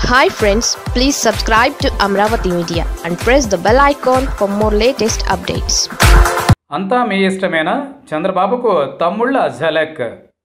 hi friends please subscribe to Amaravati media and press the bell icon for more latest updates అంతా మీ ఇష్టమేనా చంద్రబాబుకు తమ్ముళ్ళ ఝలక్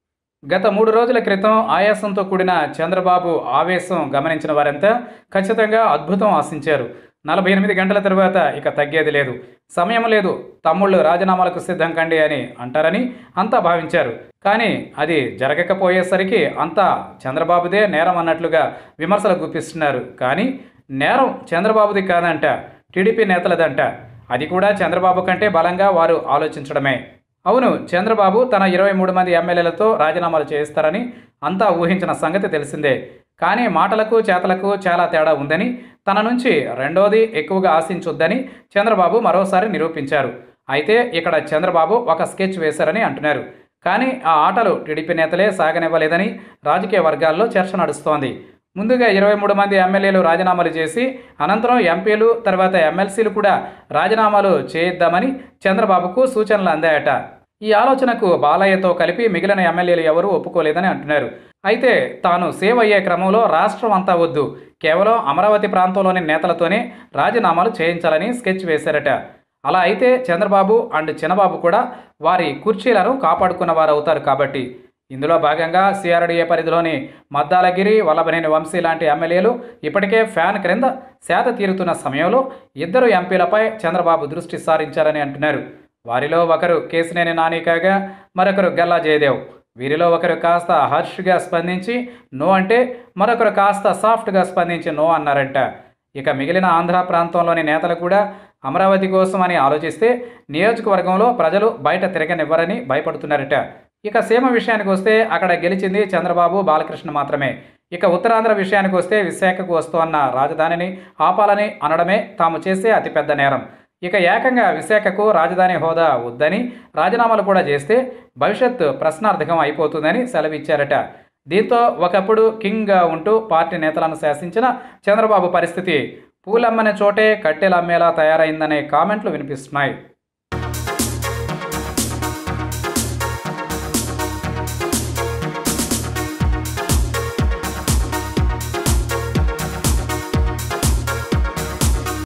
గత మూడు రోజుల క్రితం ఆయాసంతో కూడిన చంద్రబాబు ఆవేశం గమనించిన వారంతా ఖచ్చితంగా అద్భుతం ఆశించారు నలభై ఎనిమిది గంటల తరువాత ఇక తగ్గేది లేదు సమయం లేదు తమ్ముళ్ళు రాజీనామాలకు సిద్ధం కండి అని అంటారని అంతా భావించారు కానీ అది జరగకపోయేసరికి అంతా చంద్రబాబుదే నేరం అన్నట్లుగా విమర్శలు గుప్పిస్తున్నారు కానీ నేరం చంద్రబాబుది కాదంట టీడీపీ నేతలదంట అది కూడా చంద్రబాబు కంటే బలంగా వారు ఆలోచించడమే అవును చంద్రబాబు తన ఇరవై మూడు మంది ఎమ్మెల్యేలతో రాజీనామాలు చేయిస్తారని అంతా ఊహించిన సంగతి తెలిసిందే కానీ మాటలకు చేతలకు చాలా తేడా ఉందని తన నుంచి రెండోది ఎక్కువగా ఆశించొద్దని చంద్రబాబు మరోసారి నిరూపించారు అయితే ఇక్కడ చంద్రబాబు ఒక స్కెచ్ వేశారని అంటున్నారు కానీ ఆ ఆటలు టీడీపీ నేతలే సాగనివ్వలేదని రాజకీయ వర్గాల్లో చర్చ నడుస్తోంది ముందుగా ఇరవై మూడు మంది ఎమ్మెల్యేలు రాజీనామాలు చేసి అనంతరం ఎంపీలు తర్వాత ఎమ్మెల్సీలు కూడా రాజీనామాలు చేయిద్దామని చంద్రబాబుకు సూచనలు అందాయట ఈ ఆలోచనకు బాలయ్యతో కలిపి మిగిలిన ఎమ్మెల్యేలు ఎవరూ ఒప్పుకోలేదని అంటున్నారు అయితే తాను సేవ్ అయ్యే క్రమంలో రాష్ట్రం అంతా వద్దు కేవలం అమరావతి ప్రాంతంలోని నేతలతోనే రాజీనామాలు చేయించాలని స్కెచ్ వేశారట అలా అయితే చంద్రబాబు అండ్ చిన్నబాబు కూడా వారి కుర్చీలను కాపాడుకున్న వారు అవుతారు కాబట్టి ఇందులో భాగంగా సిఆర్డీఏ పరిధిలోని మద్దాలగిరి వల్లభనేని వంశీ లాంటి ఎమ్మెల్యేలు ఇప్పటికే ఫ్యాన్ క్రింద సేద తీరుతున్న సమయంలో ఇద్దరు ఎంపీలపై చంద్రబాబు దృష్టి సారించారని అంటున్నారు వారిలో ఒకరు కేసినేని నాని కాగా మరొకరు గల్లా జయదేవ్ వీరిలో ఒకరు కాస్త హర్ష్గా స్పందించి నో అంటే మరొకరు కాస్త సాఫ్ట్గా స్పందించి నో అన్నారంట ఇక మిగిలిన ఆంధ్ర ప్రాంతంలోని నేతలు కూడా అమరావతి కోసం అని ఆలోచిస్తే నియోజకవర్గంలో ప్రజలు బయట తిరగనివ్వరని భయపడుతున్నారట ఇక సీమ విషయానికి వస్తే అక్కడ గెలిచింది చంద్రబాబు బాలకృష్ణ మాత్రమే ఇక ఉత్తరాంధ్ర విషయానికి వస్తే విశాఖకు వస్తున్న రాజధానిని ఆపాలని అనడమే తాము చేసే అతిపెద్ద నేరం ఇక ఏకంగా విశాఖకు రాజధాని హోదా వద్దని రాజీనామాలు కూడా చేస్తే భవిష్యత్ ప్రశ్నార్థకం అయిపోతుందని సెలవిచ్చారట దీంతో ఒకప్పుడు కింగ్గా ఉంటూ పార్టీ నేతలను శాసించిన చంద్రబాబు పరిస్థితి పూలమ్మని చోటే కట్టెలు అమ్మేలా తయారైందనే కామెంట్లు వినిపిస్తున్నాయి